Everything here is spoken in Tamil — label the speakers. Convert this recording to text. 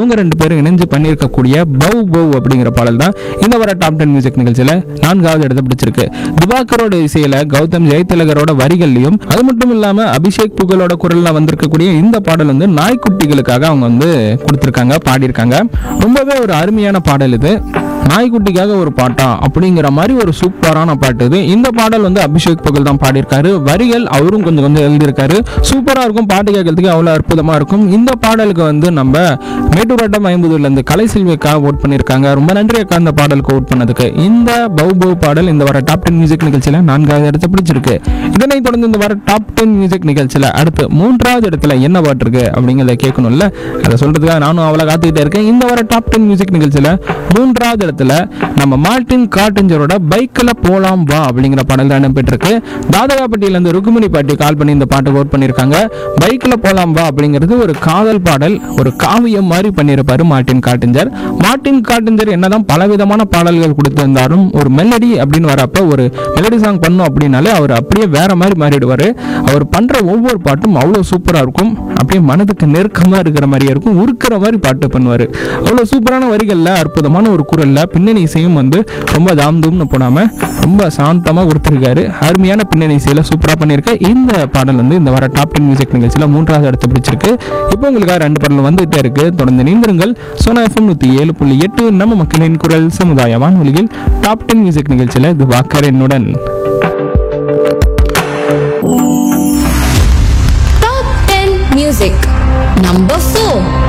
Speaker 1: இவங்க ரெண்டு பேரும் இணைஞ்சு பண்ணியிருக்கக்கூடிய பவ் பவ் அப்படிங்கிற பாடல் தான் இந்த வர டாப் டென் மியூசிக் நிகழ்ச்சியில் நான்காவது இடத்தை பிடிச்சிருக்கு திவாகரோட இசையில கௌதம் ஜெயதிலகரோட வரிகள்லையும் அது மட்டும் இல்லாம அபிஷேக் புகழோட குரல்ல வந்திருக்கக்கூடிய இந்த பாடல் வந்து நாய்க்குட்டிகளுக்காக அவங்க வந்து கொடுத்துருக்காங்க பாடியிருக்காங்க ரொம்பவே ஒரு அருமையான பாடல் இது நாய்க்குட்டிக்காக ஒரு பாட்டா அப்படிங்கிற மாதிரி ஒரு சூப்பரான பாட்டு இது இந்த பாடல் வந்து அபிஷேக் புகழ் தான் பாடியிருக்காரு வரிகள் அவரும் கொஞ்சம் கொஞ்சம் எழுதியிருக்காரு சூப்பராக இருக்கும் பாட்டு கேட்கறதுக்கு அவ்வளோ அற்புதமாக இருக்கும் இந்த பாடலுக்கு வந்து நம்ம மேட்டூராட்டம் ஐம்பதுலேருந்து கலை செல்விக்காக ஓட் பண்ணியிருக்காங்க ரொம்ப நன்றி அக்கா இந்த பாடலுக்கு ஓட் பண்ணதுக்கு இந்த பௌ பௌ பாடல் இந்த வர டாப் டென் மியூசிக் நிகழ்ச்சியில் நான்காவது இடத்தை பிடிச்சிருக்கு இதனைத் தொடர்ந்து இந்த வர டாப் டென் மியூசிக் நிகழ்ச்சியில் அடுத்து மூன்றாவது இடத்துல என்ன பாட்டு இருக்கு அப்படிங்கிறத கேட்கணும்ல அதை சொல்றதுக்காக நானும் அவ்வளோ காத்துக்கிட்டே இருக்கேன் இந்த வர டாப் டென் மியூசிக் நிகழ்ச்சியில் மூன்றாவது இடத்துல நம்ம மார்டின் காட்டஞ்சரோட பைக்கில் போலாம் வா அப்படிங்கிற பாடல் தான் இடம்பெற்றிருக்கு தாதகாப்பட்டியிலேருந்து ருக்குமணி பாட்டி கால் பண்ணி இந்த பாட்டு ஓட் பண்ணியிருக்காங்க பைக்கில் போலாம் வா அப்படிங்கிறது ஒரு காதல் பாடல் ஒரு காவியம் மாதிரி பண்ணியிருப்பாரு மார்டின் காட்டஞ்சர் மார்டின் காட்டஞ்சர் என்னதான் பலவிதமான பாடல்கள் கொடுத்திருந்தாலும் ஒரு மெலடி அப்படின்னு வரப்ப ஒரு மெலடி சாங் பண்ணும் அப்படின்னாலே அவர் அப்படியே வேற மாதிரி மாறிடுவார் அவர் பண்ற ஒவ்வொரு பாட்டும் அவ்வளோ சூப்பராக இருக்கும் அப்படியே மனதுக்கு நெருக்கமாக இருக்கிற மாதிரியே இருக்கும் உருக்கிற மாதிரி பாட்டு பண்ணுவார் அவ்வளோ சூப்பரான வரிகளில் அற்புதமான ஒரு குரலில் பின்னணி இசையும் வந்து ரொம்ப தாம் தூம்னு போடாமல் ரொம்ப சாந்தமாக கொடுத்துருக்காரு அருமையான பின்னணி இசையில் சூப்பராக பண்ணியிருக்க இந்த பாடல் வந்து இந்த வர டாப் டென் மியூசிக் நிகழ்ச்சியில் மூன்றாவது இடத்தை பிடிச்சிருக்கு இப்போ உங்களுக்காக ரெண்டு பாடல் வந்துகிட்டே இருக்கு தொடர்ந்து நீந்திருங்கள் சோனா எஃப்எம் நூற்றி ஏழு புள்ளி எட்டு நம்ம மக்களின் குரல் சமுதாய வானொலியில் டாப் டென் மியூசிக் நிகழ்ச்சியில் இது வாக்கர் என்னுடன்
Speaker 2: Top 10 Music Number 4